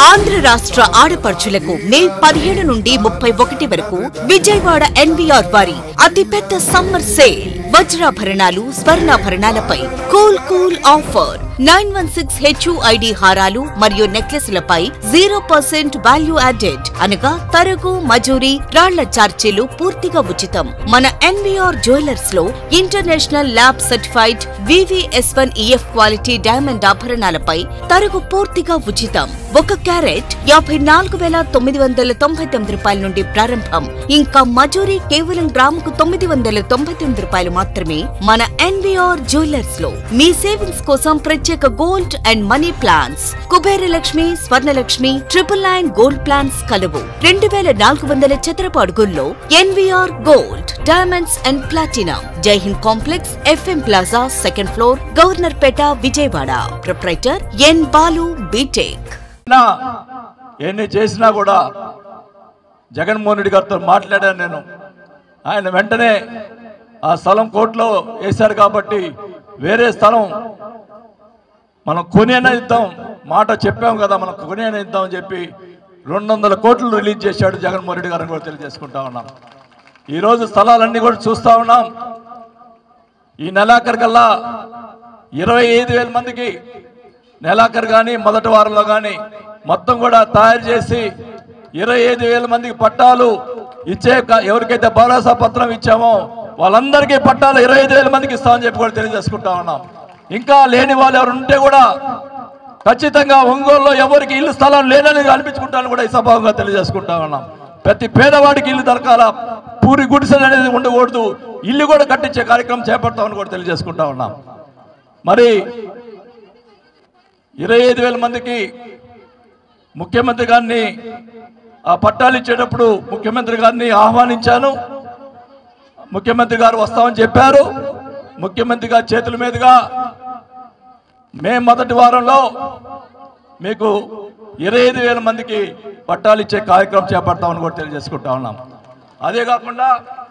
ఆంధ్ర రాష్ట్ర ఆడపడుచులకు మే పదిహేడు నుండి ముప్పై ఒకటి వరకు విజయవాడ ఎన్వీఆర్ వారి అతిపెద్ద సమ్మర్ సేల్ వజ్రాభరణాలు స్వర్ణాభరణాలపై cool cool offer nine one six HUID హారాలు మరియు నెక్లెస్లపై జీరో పర్సెంట్ వాల్యూ యాడెడ్ అనగా తరగు మజూరి రాళ్ల చార్జీలు పూర్తిగా ఉచితం మన ఎన్వీఆర్ జ్యువెలర్స్ లో international lab certified VVS one EF quality diamond ఆభరణాలపై తరుగు పూర్తిగా ఉచితం ఒక క్యారెట్ యాభై నాలుగు వేల తొమ్మిది వందల తొంభై తొమ్మిది రూపాయల నుండి ప్రారంభం ఇంకా మజూరీ కేవలం గ్రాముకు తొమ్మిది వందల తొంభై తొమ్మిది రూపాయలు మాత్రమే మన ఎన్వీఆర్ జ్యువెలర్స్ లో మీ సేవింగ్స్ కోసం ప్రత్యేక gold and money plans Kubera Lakshmi Swarnalakshmi triple nine gold plans కలవు రెండు వేల నాలుగు వందల చదరపు అడుగుల్లో NVR gold diamonds and platinum Jaihind complex FM plaza second floor Governorpet Vijayawada proprietor N Balu BTech నా ఎన్ని చేసినా కూడా జగన్మోహన్ రెడ్డి గారితో మాట్లాడాను నేను ఆయన వెంటనే ఆ స్థలం కోర్టులో వేశారు కాబట్టి వేరే స్థలం మనం కొనేనా ఇద్దాం మాట చెప్పాం కదా మనం కొనేనా ఇద్దాం అని చెప్పి రెండు వందల కోట్లు రిలీజ్ చేశాడు జగన్మోహన్ రెడ్డి గారిని కూడా తెలియజేసుకుంటా ఉన్నాం ఈరోజు స్థలాలన్నీ కూడా చూస్తా ఉన్నాం ఈ నెలాఖరు కల్లా ఇరవై ఐదు వేల మందికి నెలాఖరు కానీ మొదటి వారంలో కానీ మొత్తం కూడా తయారు చేసి ఇరవై ఐదు వేల మందికి పట్టాలు ఇచ్చే క- ఎవరికైతే భరోసా పత్రం ఇచ్చామో వాళ్ళందరికీ పట్టాలు ఇరవై ఐదు వేల మందికి ఇస్తామని చెప్పి కూడా తెలియజేసుకుంటా ఉన్నాం ఇంకా లేని వాళ్ళు ఎవరు ఉంటే కూడా ఖచ్చితంగా ఒంగోలులో ఎవరికి ఇల్లు స్థలం లేదని అనిపించుకుంటాను కూడా ఈ సభాగా తెలియజేసుకుంటా ఉన్నాం ప్రతి పేదవాడికి ఇల్లు దొరకాల పూరి గుడిసెలు అనేది ఉండకూడదు ఇల్లు కూడా కట్టించే కార్యక్రమం చేపడతామని కూడా తెలియజేసుకుంటా ఉన్నాం మరి ఇరవై ఐదు వేల మందికి ముఖ్యమంత్రి గారిని ఆ పట్టాలు ఇచ్చేటప్పుడు ముఖ్యమంత్రి గారిని ఆహ్వానించాను ముఖ్యమంత్రి గారు వస్తామని చెప్పారు ముఖ్యమంత్రి గారి చేతుల మీదుగా మే మొదటి వారంలో మీకు ఇరవై ఐదు వేల మందికి పట్టాలు ఇచ్చే కార్యక్రమం చేపడతామని కూడా తెలియజేసుకుంటా ఉన్నాం అదే కాకుండా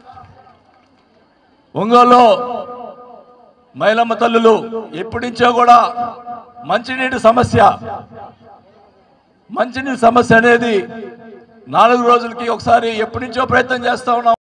ఒంగోలులో మైలమ్మ తల్లులు ఎప్పటి నుంచో కూడా మంచినీటి సమస్య మంచినీటి సమస్య అనేది నాలుగు రోజులకి ఒకసారి ఎప్పటి నుంచో ప్రయత్నం చేస్తా ఉన్నాం